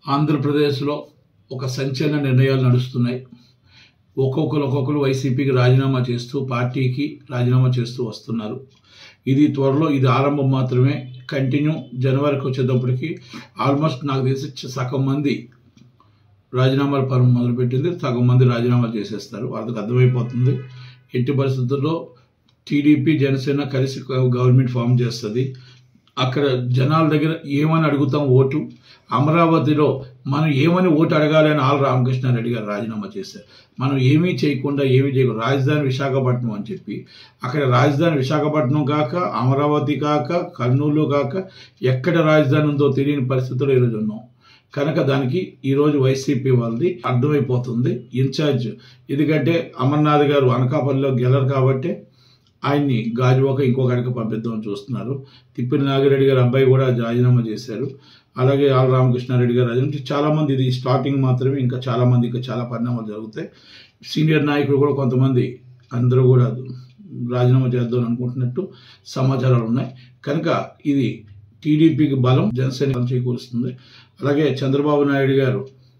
ఆంధ్రప్రదేశ్లో ఒక సంచలన నిర్ణయాలు నడుస్తున్నాయి ఒక్కొక్కరు ఒక్కొక్కరు వైసీపీకి రాజీనామా చేస్తూ పార్టీకి రాజీనామా చేస్తూ వస్తున్నారు ఇది త్వరలో ఇది ఆరంభం మాత్రమే కంటిన్యూ జనవరికి వచ్చేటప్పటికి ఆల్మోస్ట్ నాకు తెలిసి సగం మంది రాజీనామాల పరం మొదలుపెట్టింది సగం మంది రాజీనామాలు చేసేస్తారు వాళ్ళకి అర్థమైపోతుంది ఎట్టి పరిస్థితుల్లో టీడీపీ జనసేన కలిసి గవర్నమెంట్ ఫామ్ చేస్తుంది అక్కడ జనాల దగ్గర ఏమని అడుగుతాం ఓటు అమరావతిలో మనం ఏమని ఓటు అడగాలి అని ఆల్ రామకృష్ణారెడ్డి గారు రాజీనామా చేశారు మనం ఏమీ చేయకుండా ఏమీ చేయకుండా రాజధాని విశాఖపట్నం అని చెప్పి అక్కడ రాజధాని విశాఖపట్నం కాక అమరావతి కాక కర్నూలు కాక ఎక్కడ రాజధాని ఉందో తెలియని పరిస్థితుల్లో ఈరోజు ఉన్నాం కనుక దానికి ఈరోజు వైసీపీ వాళ్ళది అర్థమైపోతుంది ఇన్ఛార్జ్ ఎందుకంటే అమర్నాథ్ గారు అనకాపల్లిలో గెలరు కాబట్టి ఆయన్ని గాజువాక ఇంకొకరికి పంపిద్దామని చూస్తున్నారు తిప్పిన నాగిరెడ్డి గారు అబ్బాయి కూడా రాజీనామా చేశారు అలాగే ఆల్ రామకృష్ణారెడ్డి గారు రాజీనామా చాలా మంది ఇది స్టార్టింగ్ మాత్రమే ఇంకా చాలా మంది ఇంకా చాలా పరిణామాలు జరుగుతాయి సీనియర్ నాయకులు కూడా కొంతమంది అందరూ కూడా రాజీనామా చేద్దాం అనుకుంటున్నట్టు సమాచారాలు ఉన్నాయి కనుక ఇది టీడీపీకి బలం జనసేన చేకూరుస్తుంది అలాగే చంద్రబాబు నాయుడు గారు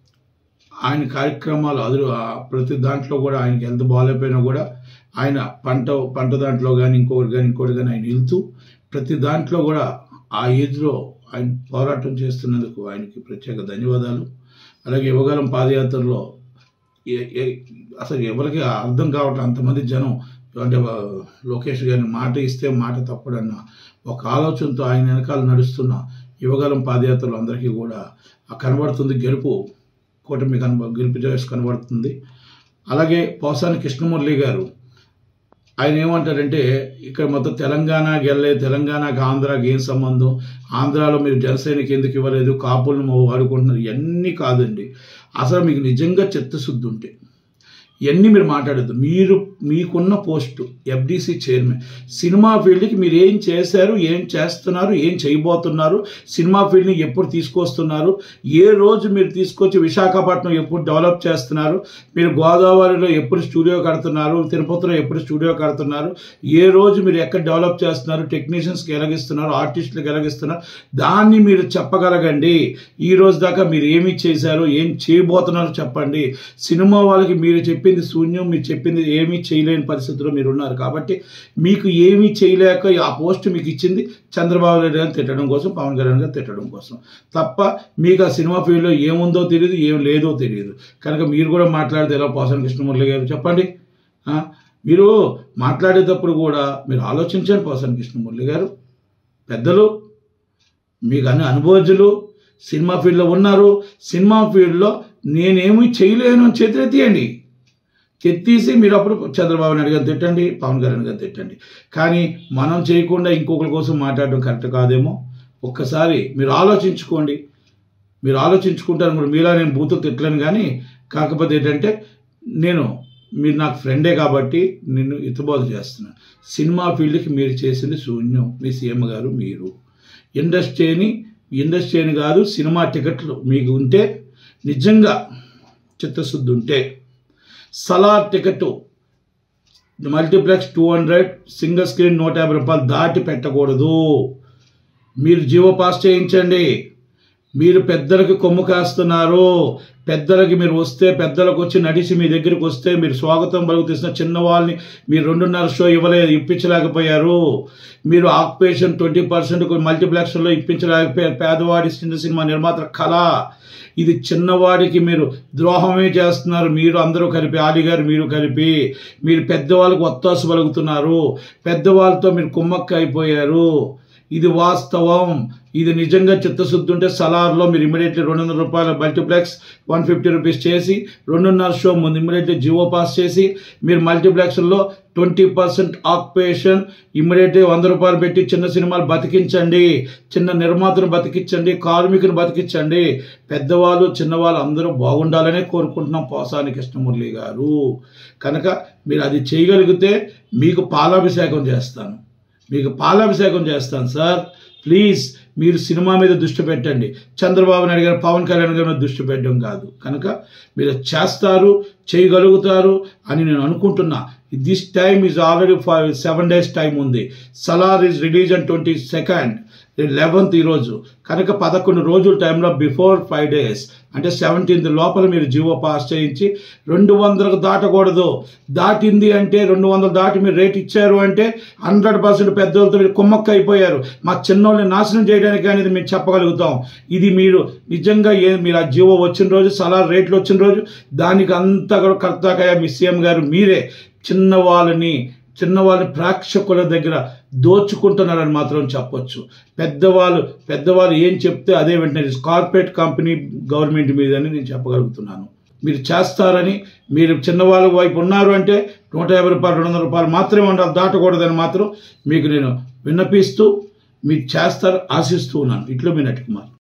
ఆయన కార్యక్రమాలు అదురు ఆ ప్రతి దాంట్లో కూడా ఆయనకి ఎంత బాగాలేకపోయినా కూడా ఆయన పంట పంట దాంట్లో కానీ ఇంకొకటి కానీ ఇంకోటి కానీ ఆయన వెళ్తూ ప్రతి దాంట్లో కూడా ఆ ఏజ్లో ఆయన పోరాటం చేస్తున్నందుకు ఆయనకి ప్రత్యేక ధన్యవాదాలు అలాగే యువగలం పాదయాత్రలో ఏ- ఏ- అసలు ఎవరికి అర్థం కావట్లేదు అంతమంది జనం అంటే ఆ, లోకేష్ గారిని మాట ఇస్తే మాట తప్పడన్న ఒక ఆలోచనతో ఆయన వెనకాల నడుస్తున్న యువగలం పాదయాత్రలో అందరికీ కూడా ఆ కనబడుతుంది గెలుపు కూటమి కనబ గెలుపు జయస్ కనబడుతుంది అలాగే పోసాని కృష్ణమురళి గారు ఆయన ఏమంటారంటే ఇక్కడ మొత్తం తెలంగాణ గెల్లే తెలంగాణకి ఆంధ్రాకి ఏం సంబంధం ఆంధ్రాలో మీరు జనసేనకి ఎందుకు ఇవ్వలేదు కాపులను వాడుకుంటున్నారు ఇవన్నీ కాదండి అసలు మీకు నిజంగా చిత్తశుద్ధి ఉంటే ఇవన్నీ మీరు మాట్లాడద్దు మీరు మీకున్న పోస్టు ఎఫ్డిసి చైర్మన్ సినిమా ఫీల్డ్కి మీరు ఏం చేశారు ఏం చేస్తున్నారు ఏం చేయబోతున్నారు సినిమా ఫీల్డ్ని ఎప్పుడు తీసుకొస్తున్నారు ఏ రోజు మీరు తీసుకొచ్చి విశాఖపట్నం ఎప్పుడు డెవలప్ చేస్తున్నారు మీరు గోదావరిలో ఎప్పుడు స్టూడియో కడుతున్నారు తిరుపతిలో ఎప్పుడు స్టూడియో కడుతున్నారు ఏ రోజు మీరు ఎక్కడ డెవలప్ చేస్తున్నారు టెక్నీషియన్స్కి ఎలాగిస్తున్నారు ఆర్టిస్టులకు ఎలాగిస్తున్నారు దాన్ని మీరు చెప్పగలగండి ఈ రోజు దాకా మీరు ఏమి చేశారు ఏం చేయబోతున్నారో చెప్పండి సినిమా వాళ్ళకి మీరు చెప్పింది శూన్యం మీరు చెప్పింది ఏమీ చేయలేని పరిస్థితిలో మీరు ఉన్నారు కాబట్టి మీకు ఏమీ చేయలేక ఆ పోస్ట్ మీకు ఇచ్చింది చంద్రబాబు నాయుడు గారిని తిట్టడం కోసం పవన్ కళ్యాణ్ గారిని తిట్టడం కోసం తప్ప మీకు ఆ సినిమా ఫీల్డ్లో ఏముందో తెలియదు ఏం లేదో తెలియదు కనుక మీరు కూడా మాట్లాడితే ఎలా పోసాని కృష్ణమురళి గారు చెప్పండి ఆ? మీరు మాట్లాడేటప్పుడు కూడా మీరు ఆలోచించండి పోసాని కృష్ణమురళి గారు పెద్దలు మీకు అన్ని అనుభవజ్ఞులు సినిమా ఫీల్డ్లో ఉన్నారు సినిమా ఫీల్డ్లో నేనేమీ చేయలేను అని చేతులెత్తియండి ఎత్తేసి మీరు అప్పుడు చంద్రబాబు నాయుడు గారిని తిట్టండి పవన్ కళ్యాణ్ గారిని తిట్టండి కానీ మనం చేయకుండా ఇంకొకరి కోసం మాట్లాడడం కరెక్ట్ కాదేమో ఒక్కసారి మీరు ఆలోచించుకోండి మీరు ఆలోచించుకుంటారు కూడా మీలా నేను బూతులు తిట్టలేను కానీ కాకపోతే ఏంటంటే నేను మీరు నాకు ఫ్రెండే కాబట్టి నిన్ను ఇతబోధ చేస్తున్నాను సినిమా ఫీల్డ్కి మీరు చేసింది శూన్యం మీ సీఎం గారు మీరు ఇండస్ట్రీని ఇండస్ట్రీని కాదు సినిమా టికెట్లు మీకు ఉంటే నిజంగా చిత్తశుద్ధి ఉంటే Salaar ticket multiplex two hundred single screen నూట యాభై రూపాయలు దాటి పెట్టకూడదు మీరు జీవో పాస్ చేయించండి మీరు పెద్దలకి కొమ్ము కాస్తున్నారు పెద్దలకి మీరు వస్తే పెద్దలకు వచ్చి నడిచి మీ దగ్గరికి వస్తే మీరు స్వాగతం పలుకుతున్న చిన్న వాళ్ళని మీరు రెండున్నర షో ఇవ్వలేదు ఇప్పించలేకపోయారు మీరు ఆక్యుపేషన్ ట్వంటీ పర్సెంట్ మల్టీప్లెక్స్లో ఇప్పించలేకపోయారు పేదవాడి చిన్న సినిమా నిర్మాత కళ ఇది చిన్నవాడికి మీరు ద్రోహమే చేస్తున్నారు మీరు అందరూ కలిపి ఆలి గారు మీరు కలిపి మీరు పెద్దవాళ్ళకు ఒత్తాసు పలుకుతున్నారు పెద్దవాళ్ళతో మీరు కుమ్మక్క అయిపోయారు ఇది వాస్తవం ఇది నిజంగా చిత్తశుద్ధి ఉంటే సలార్లో మీరు ఇమీడియట్లీ రెండు వందల రూపాయల మల్టీప్లెక్స్ వన్ ఫిఫ్టీ రూపీస్ చేసి రెండున్నర షో ముందు ఇమీడియట్లీ జియో పాస్ చేసి మీరు మల్టీప్లెక్స్లో ట్వంటీ పర్సెంట్ ఆక్యుపేషన్ ఇమ్మీడియట్లీ వంద రూపాయలు పెట్టి చిన్న సినిమాలు బతికించండి చిన్న నిర్మాతను బతికించండి కార్మికుని బతికించండి పెద్దవాళ్ళు చిన్నవాళ్ళు అందరూ బాగుండాలనే కోరుకుంటున్నాం పోసాని కృష్ణమురళి గారు కనుక మీరు అది చేయగలిగితే మీకు పాలాభిషేకం చేస్తాను మీకు పాలాభిషేకం చేస్తాను సార్ ప్లీజ్ మీరు సినిమా మీద దృష్టి పెట్టండి చంద్రబాబు నాయుడు గారు పవన్ కళ్యాణ్ గారి మీద దృష్టి పెట్టడం కాదు కనుక మీరు చేస్తారు చేయగలుగుతారు అని నేను అనుకుంటున్నా this time is already for seven days time ఉంది Salaar is release and twenty second eleventh ఈరోజు కనుక పదకొండు రోజుల టైంలో బిఫోర్ ఫైవ్ డేస్ అంటే సెవెంటీన్త్ లోపల మీరు జీవో పాస్ చేయించి రెండు వందలకు దాటకూడదు దాటింది అంటే రెండు వందలు దాటి మీరు రేట్ ఇచ్చారు అంటే హండ్రెడ్ పర్సెంట్ పెద్దోళ్ళతో మీరు కుమ్మక్క అయిపోయారు మా చిన్నోళ్ళని నాశనం చేయడానికి అనేది మేము చెప్పగలుగుతాం ఇది మీరు నిజంగా ఏ మీరు ఆ జీవో వచ్చిన రోజు సలా రేట్లు వచ్చిన రోజు దానికి అంతా కూడా కర్తాకయ మీ సీఎం గారు మీరే చిన్నవాళ్ళని చిన్నవాళ్ళని ప్రేక్షకుల దగ్గర దోచుకుంటున్నారని మాత్రం చెప్పొచ్చు పెద్దవాళ్ళు పెద్దవాళ్ళు ఏం చెప్తే అదే వెంటనే కార్పొరేట్ కంపెనీ గవర్నమెంట్ మీద అని నేను చెప్పగలుగుతున్నాను మీరు చేస్తారని మీరు చిన్నవాళ్ళ వైపు ఉన్నారు అంటే నూట యాభై రూపాయలు రెండు వందల రూపాయలు మాత్రమే ఉండాలి దాటకూడదని మాత్రం మీకు నేను విన్నపిస్తూ మీరు చేస్తారు ఆశిస్తూ ఉన్నాను ఇట్లో మీ నటి కుమార్